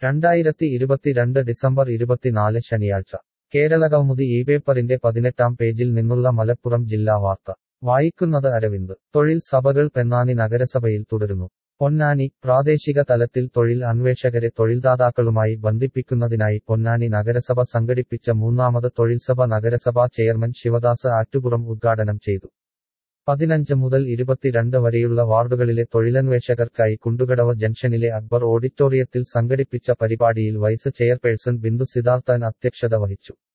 രണ്ടായിരത്തി ഇരുപത്തിരണ്ട് ഡിസംബർ ഇരുപത്തിനാല് ശനിയാഴ്ച കേരളകൗമുദി ഈ പേപ്പറിന്റെ പതിനെട്ടാം പേജിൽ നിന്നുള്ള മലപ്പുറം ജില്ലാ വാർത്ത വായിക്കുന്നത് അരവിന്ദ് തൊഴിൽ സഭകൾ പെന്നാനി നഗരസഭയിൽ തുടരുന്നു പൊന്നാനി പ്രാദേശിക തലത്തിൽ തൊഴിൽ അന്വേഷകരെ തൊഴിൽദാതാക്കളുമായി ബന്ധിപ്പിക്കുന്നതിനായി പൊന്നാനി നഗരസഭ സംഘടിപ്പിച്ച മൂന്നാമത് തൊഴിൽസഭ നഗരസഭാ ചെയർമാൻ ശിവദാസ് ആറ്റുപുറം ഉദ്ഘാടനം ചെയ്തു പതിനഞ്ച് മുതൽ ഇരുപത്തിരണ്ട് വരെയുള്ള വാർഡുകളിലെ തൊഴിലന്വേഷകർക്കായി കുണ്ടുകടവ് ജംഗ്ഷനിലെ അക്ബർ ഓഡിറ്റോറിയത്തിൽ സംഘടിപ്പിച്ച പരിപാടിയിൽ വൈസ് ചെയർപേഴ്സൺ ബിന്ദു സിദ്ധാർത്ഥൻ അധ്യക്ഷത വഹിച്ചു